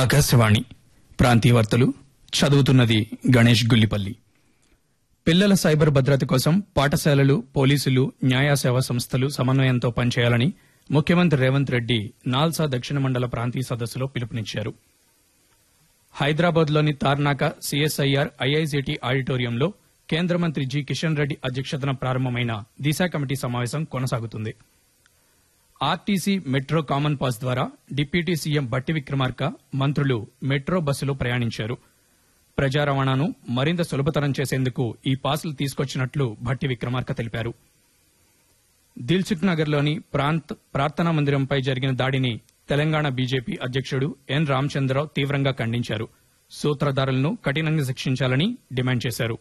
ఆకాశవాణి ప్రాంతీయ వార్తలు చదువుతున్నది గణేష్ గుల్లిపల్లి పిల్లల సైబర్ భద్రత కోసం పాఠశాలలు పోలీసులు న్యాయ సేవా సంస్థలు సమన్వయంతో పనిచేయాలని ముఖ్యమంత్రి రేవంత్ రెడ్డి నాల్సా దక్షిణ మండల ప్రాంతీయ సదస్సులో పిలుపునిచ్చారు హైదరాబాద్లోని తార్నాక సిఎస్ఐఆర్ ఐఐసిటి ఆడిటోరియంలో కేంద్ర మంత్రి జి కిషన్ రెడ్డి అధ్యక్షతన ప్రారంభమైన దిశ కమిటీ సమావేశం కొనసాగుతుంది ఆర్టీసీ మెట్రో కామన్ పాస్ ద్వారా డిప్యూటీ సీఎం బట్టి విక్రమార్క మంత్రులు మెట్రో బస్సులో ప్రయాణించారు ప్రజా రవాణాను మరింత సులభతరం చేసేందుకు ఈ పాసులు తీసుకొచ్చినట్లు భట్టి విక్రమార్క తెలిపారు దిల్సుఖ్ నగర్లోని ప్రాంత్ ప్రార్థనా మందిరంపై జరిగిన దాడిని తెలంగాణ బీజేపీ అధ్యక్షుడు ఎన్ రామచంద్రరావు తీవ్రంగా ఖండించారు సూత్రధారులను కఠినంగా శిక్షించాలని డిమాండ్ చేశారు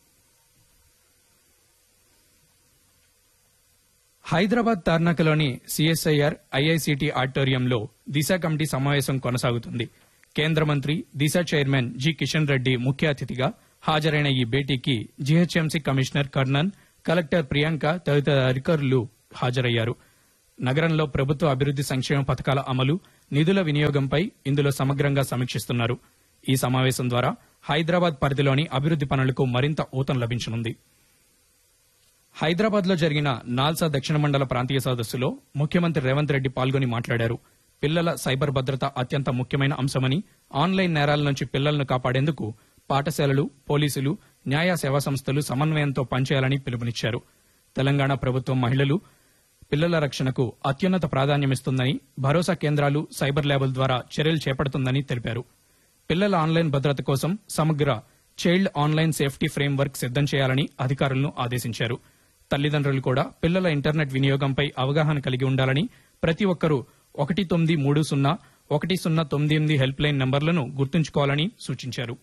హైదరాబాద్ తార్నాకలోని సిఎస్ఐఆర్ ఐఐసిటి ఆడిటోరియంలో దిశ కమిటీ సమావేశం కొనసాగుతుంది కేంద్ర మంత్రి దిశ చైర్మన్ జి కిషన్ రెడ్డి ముఖ్య అతిథిగా హాజరైన ఈ భేటీకి GHMC commissioner Karnan collector Priyanka తదితర అధికారులు హాజరయ్యారు నగరంలో ప్రభుత్వ అభివృద్ది సంక్షేమ పథకాల అమలు నిధుల వినియోగంపై ఇందులో సమగ్రంగా సమీక్షిస్తున్నారు ఈ సమావేశం ద్వారా హైదరాబాద్ పరిధిలోని అభివృద్ది పనులకు మరింత ఊతం లభించనుంది హైదరాబాద్ లో జరిగిన నాల్సా దక్షిణ మండల ప్రాంతీయ సదస్సులో ముఖ్యమంత్రి రేవంత్ రెడ్డి పాల్గొని మాట్లాడారు పిల్లల సైబర్ భద్రత అత్యంత ముఖ్యమైన అంశమని ఆన్లైన్ నేరాల నుంచి పిల్లలను కాపాడేందుకు పాఠశాలలు పోలీసులు న్యాయ సేవా సంస్థలు సమన్వయంతో పనిచేయాలని పిలుపునిచ్చారు తెలంగాణ ప్రభుత్వం మహిళలు పిల్లల రక్షణకు అత్యున్నత ప్రాధాన్యమిస్తుందని భరోసా కేంద్రాలు సైబర్ ల్యాబుల ద్వారా చర్యలు చేపడుతుందని తెలిపారు పిల్లల ఆన్లైన్ భద్రత కోసం సమగ్ర child online safety framework సిద్దం చేయాలని అధికారులను ఆదేశించారు తల్లిదండ్రులు కూడా పిల్లల ఇంటర్నెట్ వినియోగంపై అవగాహన కలిగి ఉండాలని ప్రతి ఒక్కరూ ఒకటి తొమ్మిది మూడు సున్నా ఒకటి సున్నా తొమ్మిది ఎనిమిది హెల్ప్ లైన్ నంబర్లను గుర్తుంచుకోవాలని సూచించారు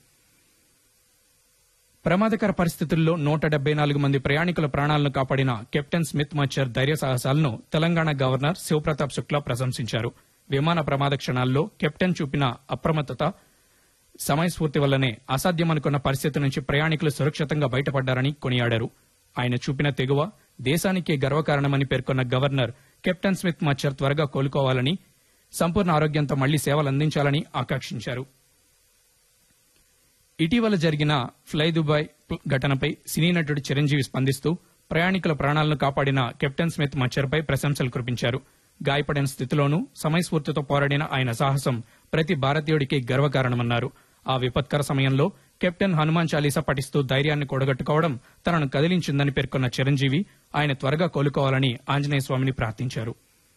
ప్రమాదకర పరిస్థితుల్లో నూట డెబ్బై నాలుగు మంది ప్రయాణికుల ప్రాణాలను కాపాడిన కెప్టెన్ స్మిత్ మచ్చర్ ధైర్య సాహసాలను తెలంగాణ గవర్నర్ శివప్రతాప్ శుక్లా ప్రశంసించారు విమాన ప్రమాద క్షణాల్లో కెప్టెన్ చూపిన అప్రమత్తత సమయస్ఫూర్తి వల్లనే అసాధ్యమనుకున్న పరిస్థితి నుంచి ప్రయాణికులు సురక్షితంగా బయటపడ్డారని కొనియాడారు ఆయన చూపిన తెగువ దేశానికే గర్వకారణమని పేర్కొన్న గవర్నర్ కెప్టెన్ స్మిత్ మచ్చర్ త్వరగా కోలుకోవాలని సంపూర్ణ ఆరోగ్యంతో మళ్లీ సేవలు అందించాలని ఆకాంక్షించారు ఇటీవల జరిగిన ఫ్లై దుబాయ్ ఘటనపై సినీ నటుడు చిరంజీవి స్పందిస్తూ ప్రయాణికుల ప్రాణాలను కాపాడిన కెప్టెన్ స్మిత్ మచ్చర్పై ప్రశంసలు కురిపించారు గాయపడిన స్థితిలోనూ సమయస్ఫూర్తితో పోరాడిన ఆయన సాహసం ప్రతి భారతీయుడికి గర్వకారణమన్నారు ఆ విపత్కర సమయంలో కెప్టెన్ హనుమాన్ చాలీసా పఠిస్తూ ధైర్యాన్ని కూడగట్టుకోవడం తనను కదిలించిందని పేర్కొన్న చిరంజీవి ఆయన త్వరగా కోలుకోవాలని ఆంజనేయ స్వామిని ప్రార్థించారు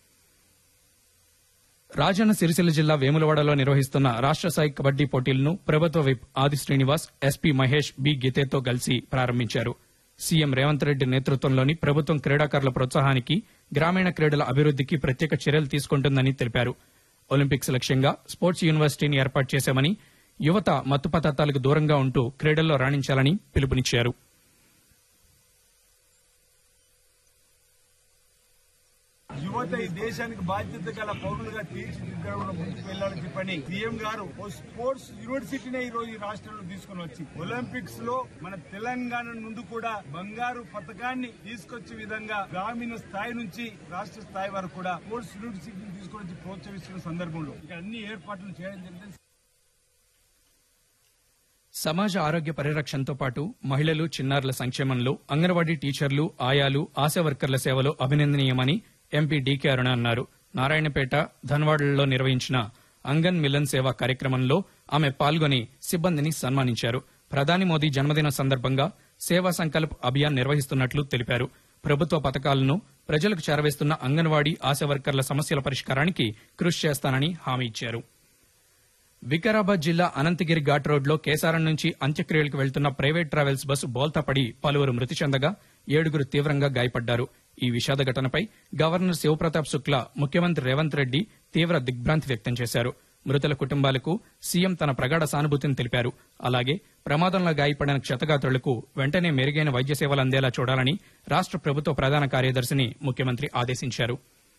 రాజన్న సిరిసిల్ల జిల్లా వేములవాడలో నిర్వహిస్తున్న రాష్ట్ర స్థాయి కబడ్డీ పోటీలను ప్రభుత్వ whip Adi Srinivas SP Mahesh B గీతేతో కలిసి ప్రారంభించారు సీఎం రేవంత్ రెడ్డి నేతృత్వంలోని ప్రభుత్వం క్రీడాకారుల ప్రోత్సాహానికి గ్రామీణ క్రీడల అభివృద్ధికి ప్రత్యేక చర్యలు తీసుకుంటుందని తెలిపారు ఒలింపిక్స్ లక్ష్యంగా స్పోర్ట్స్ యూనివర్సిటీని ఏర్పాటు చేశామని యువత మత్తు పదార్థాలకు దూరంగా ఉంటూ క్రీడల్లో రాణించాలని పిలుపునిచ్చారు యువత ఈ దేశానికి బాధ్యత గల పౌరులుగా తీర్చిదిద్దడంలో ముందుకు వెళ్లాలని చెప్పని సీఎం గారు ఓ స్పోర్ట్స్ యూనివర్సిటీనే ఈ రోజు ఈ రాష్ట్రంలో తీసుకుని వచ్చి ఒలింపిక్స్ లో మన తెలంగాణ నుండి కూడా బంగారు పథకాన్ని తీసుకొచ్చే విధంగా గ్రామీణ స్థాయి నుంచి రాష్ట్ర స్థాయి వరకు కూడా స్పోర్ట్స్ యూనివర్సిటీని తీసుకొని వచ్చి ప్రోత్సహిస్తున్న సందర్భంలో ఇక్కడ అన్ని ఏర్పాట్లు చేయడం జరిగింది సమాజ ఆరోగ్య పరిరక్షణతో పాటు మహిళలు చిన్నారుల సంక్షేమంలో అంగన్వాడీ టీచర్లు ఆయాలు ఆశా వర్కర్ల సేవలు అభినందనీయమని ఎంపీ డీకే అరుణ అన్నారు నారాయణపేట ధన్వాడలలో నిర్వహించిన అంగన్ మిలన్ సేవ కార్యక్రమంలో ఆమె పాల్గొని సిబ్బందిని సన్మానించారు ప్రధాని మోదీ జన్మదిన సందర్భంగా సేవా సంకల్ప్ అభియాన్ నిర్వహిస్తున్నట్లు తెలిపారు ప్రభుత్వ పథకాలను ప్రజలకు చేరవేస్తున్న అంగన్వాడీ ఆశా వర్కర్ల సమస్యల పరిష్కారానికి కృషి చేస్తానని హామీ ఇచ్చారు వికారాబాద్ జిల్లా అనంతగిరి ఘాట్ రోడ్లో కేసారం నుంచి అంత్యక్రియలకు వెళ్తున్న ప్రైవేట్ ట్రావెల్స్ బస్సు బోల్తాపడి పలువురు మృతి చెందగా ఏడుగురు తీవ్రంగా గాయపడ్డారు ఈ విషాద ఘటనపై గవర్నర్ శివప్రతాప్ శుక్లా ముఖ్యమంత్రి రేవంత్ రెడ్డి తీవ్ర దిగ్భ్రాంతి వ్యక్తం చేశారు మృతుల కుటుంబాలకు సీఎం తన ప్రగాఢ సానుభూతిని తెలిపారు అలాగే ప్రమాదంలో గాయపడిన క్షతగాత్రులకు వెంటనే మెరుగైన వైద్య సేవలు అందేలా చూడాలని రాష్ట్ర ప్రభుత్వ ప్రధాన కార్యదర్శిని ముఖ్యమంత్రి ఆదేశించారు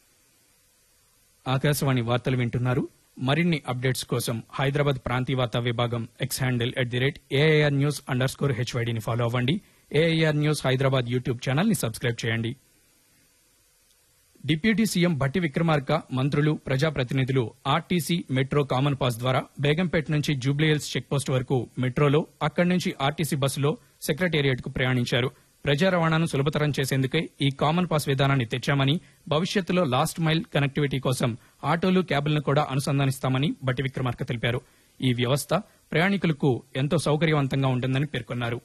ఆకాశవాణి వార్తలు వింటున్నారు మరిన్ని అప్డేట్స్ కోసం హైదరాబాద్ ప్రాంతీయ వార్తా విభాగం X handle at the rate AIR news underscore స్కోర్ హెచ్వైడిని ఫాలో అవ్వండి AIR news Hyderabad YouTube channel ని సబ్స్క్రైబ్ చేయండి డిప్యూటీ సీఎం భట్టి విక్రమార్క మంత్రులు ప్రజాప్రతినిధులు ఆర్టీసీ మెట్రో కామన్ పాస్ ద్వారా బేగంపేట నుంచి జూబ్లీహిల్స్ చెక్పోస్ట్ వరకు మెట్రోలో అక్కడి నుంచి ఆర్టీసీ బస్సులో సెక్రటేరియట్ కు ప్రయాణించారు ప్రజా రవాణాను సులభతరం చేసేందుకే ఈ కామన్ పాస్ విధానాన్ని తెచ్చామని భవిష్యత్తులో లాస్ట్ మైల్ కనెక్టివిటీ కోసం ఆటోలు క్యాబులను కూడా అనుసంధానిస్తామని బట్టి విక్రమార్క తెలిపారు ఈ వ్యవస్థ ప్రయాణికులకు ఎంతో సౌకర్యవంతంగా ఉంటుందని పేర్కొన్నారు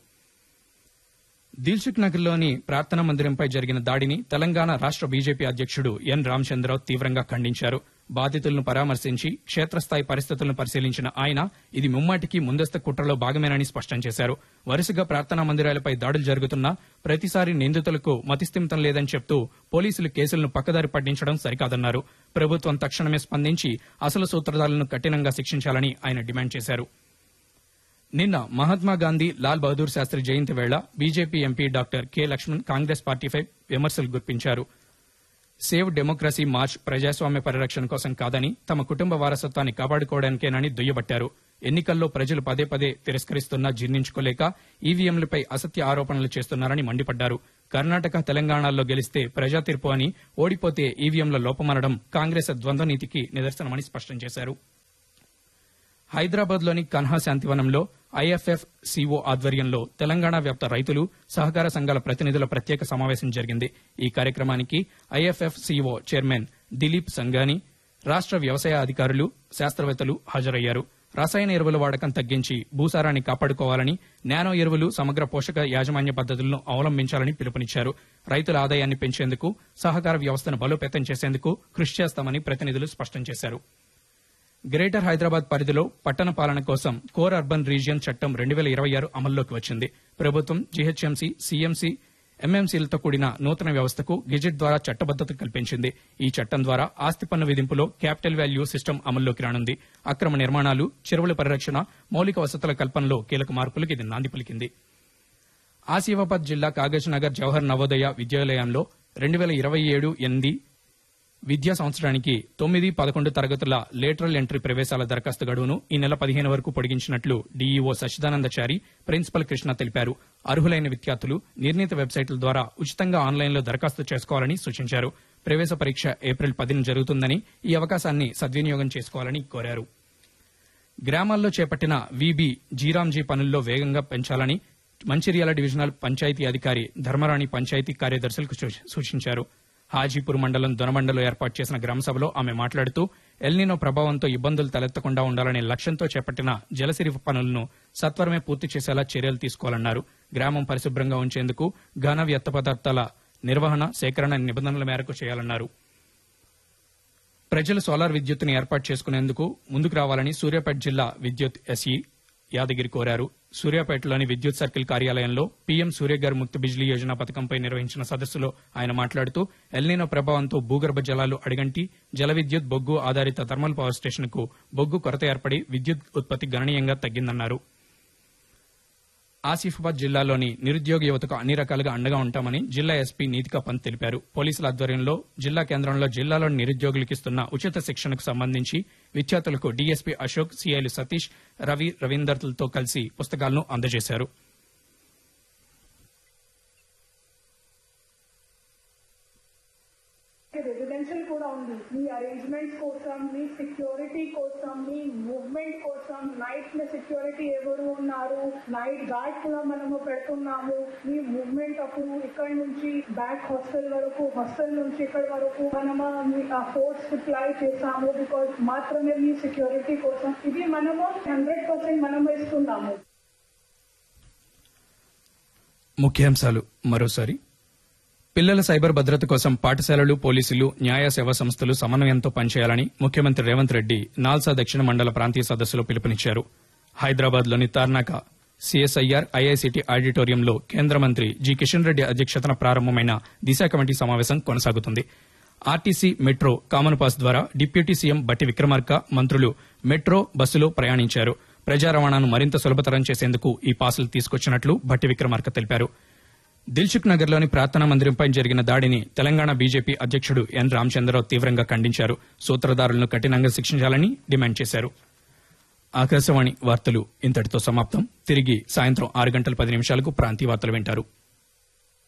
దిల్సుఖ్ నగర్లోని ప్రార్థనా మందిరంపై జరిగిన దాడిని తెలంగాణ రాష్ట్ర బీజేపీ అధ్యక్షుడు ఎన్ రామచంద్రరావు తీవ్రంగా ఖండించారు బాధితులను పరామర్శించి క్షేత్రస్థాయి పరిస్థితులను పరిశీలించిన ఆయన ఇది ముమ్మాటికి ముందస్తు కుట్రలో భాగమేనని స్పష్టం చేశారు వరుసగా ప్రార్థనా మందిరాలపై దాడులు జరుగుతున్నా ప్రతిసారి నిందితులకు మతిస్థిమితం లేదని చెప్తూ పోలీసులు కేసులను పక్కదారి పట్టించడం సరికాదన్నారు ప్రభుత్వం తక్షణమే స్పందించి అసలు సూత్రధారులను కఠినంగా శిక్షించాలని ఆయన డిమాండ్ చేశారు నిన్న మహాత్మా గాంధీ లాల్ బహదూర్ శాస్త్రి జయంతి వేళ BJP MP doctor K Lakshman Congress పార్టీపై విమర్శలు గుర్పించారు సేవ్ డెమోక్రసీ మార్చ్ ప్రజాస్వామ్య పరిరక్షణ కోసం కాదని తమ కుటుంబ వారసత్వాన్ని కాపాడుకోవడానికేనని దుయ్యబట్టారు ఎన్నికల్లో ప్రజలు పదే పదే తిరస్కరిస్తున్నా జీర్ణించుకోలేక ఈవీఎంలపై అసత్య ఆరోపణలు చేస్తున్నారని మండిపడ్డారు కర్ణాటక తెలంగాణలో గెలిస్తే ప్రజా తీర్పు అని ఓడిపోతే ఈవీఎంల లోపమనడం కాంగ్రెస్ ద్వంద్వ నీతికి నిదర్శనమని స్పష్టం చేశారు హైదరాబాద్ లోని కన్హా శాంతివనంలో ఐఎఫ్ఎఫ్ సిఓ ఆధ్వర్యంలో తెలంగాణ వ్యాప్త రైతులు సహకార సంఘాల ప్రతినిధుల ప్రత్యేక సమావేశం జరిగింది ఈ కార్యక్రమానికి IFFCO chairman Dilip Sangani రాష్ట్ర వ్యవసాయ అధికారులు శాస్త్రవేత్తలు హాజరయ్యారు రసాయన ఎరువుల వాడకం తగ్గించి భూసారాన్ని కాపాడుకోవాలని నానో ఎరువులు సమగ్ర పోషక యాజమాన్య పద్ధతులను అవలంబించాలని పిలుపునిచ్చారు రైతుల ఆదాయాన్ని పెంచేందుకు సహకార వ్యవస్థను బలోపేతం చేసేందుకు కృషి చేస్తామని ప్రతినిధులు స్పష్టం చేశారు గ్రేటర్ హైదరాబాద్ పరిధిలో పట్టణ పాలన కోసం కోర్ అర్బన్ రీజియన్ చట్టం రెండు వేల ఇరవై ఆరు అమల్లోకి వచ్చింది ప్రభుత్వం జీహెచ్ఎంసీ సీఎంసీ ఎంఎంసీలతో కూడిన నూతన వ్యవస్థకు గెజెట్ ద్వారా చట్టబద్దత కల్పించింది ఈ చట్టం ద్వారా ఆస్తి పన్ను విధింపులో క్యాపిటల్ వాల్యూ సిస్టమ్ అమల్లోకి రానుంది అక్రమ నిర్మాణాలు చెరువుల పరిరక్షణ మౌలిక వసతుల కల్పనలో కీలక మార్పులకు ఇది నాంది పలికింది ఆసిఫాబాద్ జిల్లా కాగజ్ నగర్ జవహర్ నవోదయ విద్యాలయంలో రెండు వేల ఇరవై ఏడు ఎనిమిది విద్యా సంవత్సరానికి తొమ్మిది పదకొండు తరగతుల లేటరల్ ఎంట్రీ ప్రవేశాల దరఖాస్తు గడువును ఈ నెల పదిహేను వరకు పొడిగించినట్లు డీఈఓ సచ్చిదానందచారి ప్రిన్సిపల్ కృష్ణ తెలిపారు అర్హులైన విద్యార్థులు నిర్ణీత వెబ్సైట్ల ద్వారా ఉచితంగా ఆన్లైన్లో దరఖాస్తు చేసుకోవాలని సూచించారు ప్రవేశ పరీక్ష ఏప్రిల్ పదిన జరుగుతుందని ఈ అవకాశాన్ని సద్వినియోగం చేసుకోవాలని కోరారు గ్రామాల్లో చేపట్టిన వీబీ జీరాంజీ పనుల్లో వేగంగా పెంచాలని మంచిర్యాల డివిజనల్ పంచాయతీ అధికారి ధర్మరాణి పంచాయతీ కార్యదర్శులకు సూ- సూచించారు హాజీపూర్ మండలం దొనబండలో ఏర్పాటు చేసిన గ్రామసభలో ఆమె మాట్లాడుతూ ఎల్నినో ప్రభావంతో ఇబ్బందులు తలెత్తకుండా ఉండాలనే లక్ష్యంతో చేపట్టిన జలసిరి పనులను సత్వరమే పూర్తి చేసేలా చర్యలు తీసుకోవాలన్నారు గ్రామం పరిశుభ్రంగా ఉంచేందుకు ఘన వ్యర్థ పదార్థాల నిర్వహణ సేకరణ నిబంధనల మేరకు చేయాలన్నారు ప్రజలు సోలార్ విద్యుత్తును ఏర్పాటు చేసుకునేందుకు ముందుకు రావాలని సూర్యాపేట జిల్లా విద్యుత్ ఎస్ఈ యాదగిరి కోరారు సూర్యాపేటలోని విద్యుత్ సర్కిల్ కార్యాలయంలో పీఎం సూర్యగర్ ముక్త బిజ్లీ యోజన పథకంపై నిర్వహించిన సదస్సులో ఆయన మాట్లాడుతూ ఎల్నినో ప్రభావంతో భూగర్భ జలాలు అడిగంటి జల విద్యుత్ బొగ్గు ఆధారిత థర్మల్ పవర్ స్టేషన్కు బొగ్గు కొరత ఏర్పడి విద్యుత్ ఉత్పత్తి గణనీయంగా తగ్గిందన్నారు ఆసిఫాబాద్ జిల్లాలోని నిరుద్యోగ యువతకు అన్ని రకాలుగా అండగా ఉంటామని జిల్లా ఎస్పీ నీతికా పంత్ తెలిపారు పోలీసుల ఆధ్వర్యంలో జిల్లా కేంద్రంలో జిల్లాలోని నిరుద్యోగులకు ఇస్తున్న ఉచిత శిక్షణకు సంబంధించి విద్యార్థులకు డీఎస్పీ అశోక్ సిఐలు సతీష్ రవి రవీందర్లతో కలిసి పుస్తకాలను అందజేశారు రెసిడెన్షియల్ కూడా ఉంది మీ అరేంజ్మెంట్స్ కోసం మీ సెక్యూరిటీ కోసం మీ మూవ్మెంట్ కోసం నైట్ లో సెక్యూరిటీ ఎవరు ఉన్నారు నైట్ గార్డ్ కూడా మనము పెడుతున్నాము మీ మూవ్మెంట్ అప్పుడు ఇక్కడ నుంచి బ్యాక్ హాస్టల్ వరకు హాస్టల్ నుంచి ఇక్కడ వరకు మనము ఫోర్స్ అప్లై చేస్తాము బికాజ్ మాత్రమే మీ సెక్యూరిటీ కోసం ఇది మనము హండ్రెడ్ పర్సెంట్ మనము ఇస్తున్నాము ముఖ్యాంశాలు మరోసారి పిల్లల సైబర్ భద్రత కోసం పాఠశాలలు పోలీసులు న్యాయ సేవా సంస్థలు సమన్వయంతో పనిచేయాలని ముఖ్యమంత్రి రేవంత్ రెడ్డి నాల్సా దక్షిణ మండల ప్రాంతీయ సదస్సులో పిలుపునిచ్చారు హైదరాబాద్లోని తార్నాక సిఎస్ఐఆర్ ఐఐసిటి ఆడిటోరియంలో కేంద్ర మంత్రి జి కిషన్ రెడ్డి అధ్యక్షతన ప్రారంభమైన దిశ కమిటీ సమావేశం కొనసాగుతుంది ఆర్టీసీ మెట్రో కామన్ పాస్ ద్వారా డిప్యూటీ సీఎం బట్టి విక్రమార్క మంత్రులు మెట్రో బస్సులో ప్రయాణించారు ప్రజా రవాణాను మరింత సులభతరం చేసేందుకు ఈ పాసులు తీసుకొచ్చినట్లు బట్టి విక్రమార్క తెలిపారు దిల్సుఖ్ నగర్లోని ప్రార్థనా మందిరంపై జరిగిన దాడిని తెలంగాణ బీజేపీ అధ్యక్షుడు ఎన్ రామచంద్రరావు తీవ్రంగా ఖండించారు సూత్రధారులను కఠినంగా శిక్షించాలని డిమాండ్ చేశారు ఆకాశవాణి వార్తలు ఇంతటితో సమాప్తం తిరిగి సాయంత్రం ఆరు గంటల పది నిమిషాలకు ప్రాంతీయ వార్తలు వింటారు